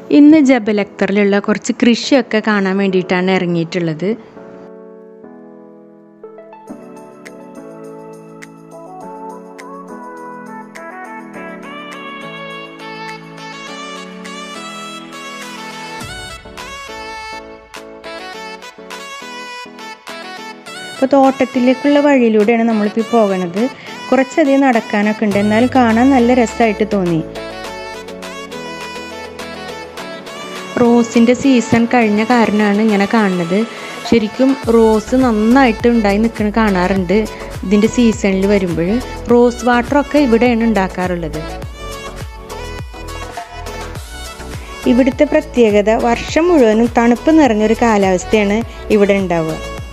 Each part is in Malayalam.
ഇന്ന് ജബൽ അക്തറിലുള്ള കുറച്ച് കൃഷിയൊക്കെ കാണാൻ വേണ്ടിയിട്ടാണ് ഇറങ്ങിയിട്ടുള്ളത് ഇപ്പോൾ തോട്ടത്തിലേക്കുള്ള വഴിയിലൂടെയാണ് നമ്മളിപ്പോൾ പോകണത് കുറച്ചധികം നടക്കാനൊക്കെ ഉണ്ട് എന്നാൽ കാണാൻ നല്ല രസമായിട്ട് തോന്നി റോസിൻ്റെ സീസൺ കഴിഞ്ഞ കാരണമാണ് ഇങ്ങനെ കാണുന്നത് ശരിക്കും റോസ് നന്നായിട്ട് ഉണ്ടായി നിൽക്കുന്നത് കാണാറുണ്ട് ഇതിൻ്റെ സീസണിൽ വരുമ്പോൾ റോസ് വാട്ടറൊക്കെ ഇവിടെയാണ് ഉണ്ടാക്കാറുള്ളത് ഇവിടുത്തെ പ്രത്യേകത വർഷം മുഴുവനും തണുപ്പ് നിറഞ്ഞൊരു കാലാവസ്ഥയാണ് ഇവിടെ ഉണ്ടാവുക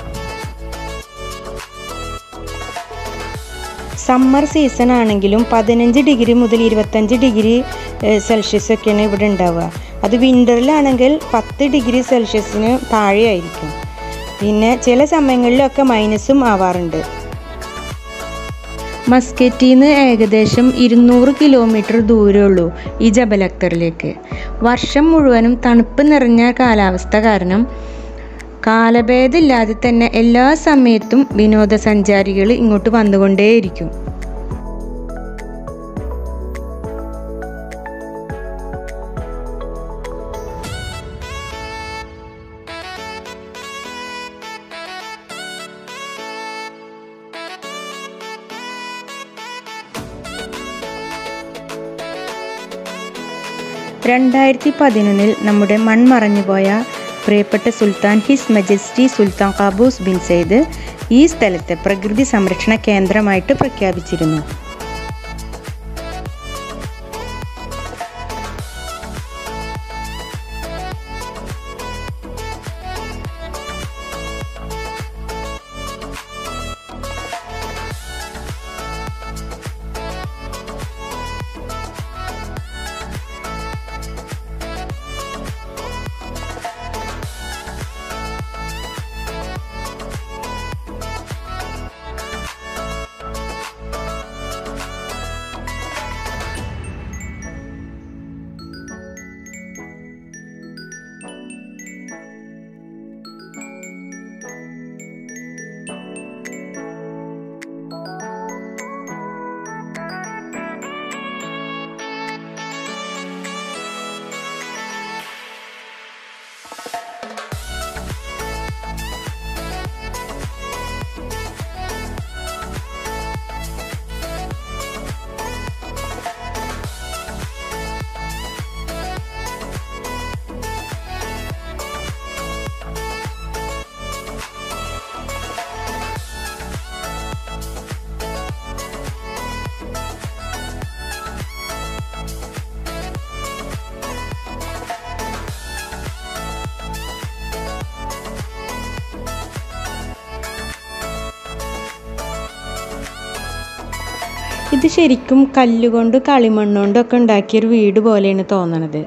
സമ്മർ സീസൺ ആണെങ്കിലും പതിനഞ്ച് ഡിഗ്രി മുതൽ ഇരുപത്തഞ്ച് ഡിഗ്രി സെൽഷ്യസ് ഒക്കെയാണ് ഇവിടെ ഉണ്ടാവുക അത് വിൻ്ററിലാണെങ്കിൽ പത്ത് ഡിഗ്രി സെൽഷ്യസിന് താഴെയായിരിക്കും പിന്നെ ചില സമയങ്ങളിലൊക്കെ മൈനസും ആവാറുണ്ട് മസ്കറ്റിൽ നിന്ന് ഏകദേശം ഇരുന്നൂറ് കിലോമീറ്റർ ദൂരമുള്ളൂ ഈ ജബൽ അക്തറിലേക്ക് വർഷം മുഴുവനും തണുപ്പ് നിറഞ്ഞ കാലാവസ്ഥ കാരണം കാലഭേദമില്ലാതെ തന്നെ എല്ലാ സമയത്തും വിനോദസഞ്ചാരികൾ ഇങ്ങോട്ട് വന്നുകൊണ്ടേയിരിക്കും രണ്ടായിരത്തി പതിനൊന്നിൽ നമ്മുടെ മൺമറഞ്ഞുപോയ പ്രിയപ്പെട്ട Sultan His Majesty Sultan Qaboos bin Said ഈ സ്ഥലത്തെ പ്രകൃതി സംരക്ഷണ കേന്ദ്രമായിട്ട് പ്രഖ്യാപിച്ചിരുന്നു ഇത് ശരിക്കും കല്ലുകൊണ്ട് കളിമണ്ണുകൊണ്ടൊക്കെ ഉണ്ടാക്കിയൊരു വീട് പോലെയാണ് തോന്നണത്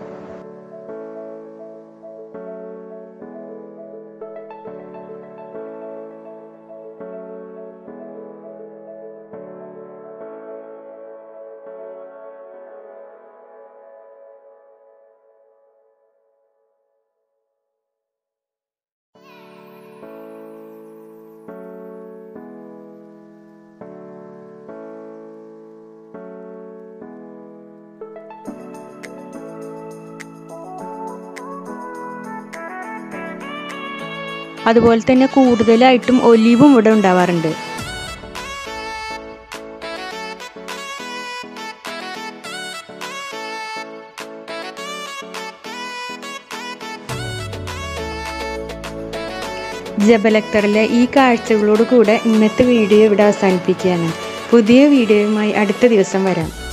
അതുപോലെ തന്നെ കൂടുതലായിട്ടും ഒലിവും ഇവിടെ ഉണ്ടാവാറുണ്ട് ജബലക്തറിലെ ഈ കാഴ്ചകളോട് കൂടെ ഇന്നത്തെ വീഡിയോ ഇവിടെ അവസാനിപ്പിക്കുകയാണ് പുതിയ വീഡിയോയുമായി അടുത്ത ദിവസം വരാം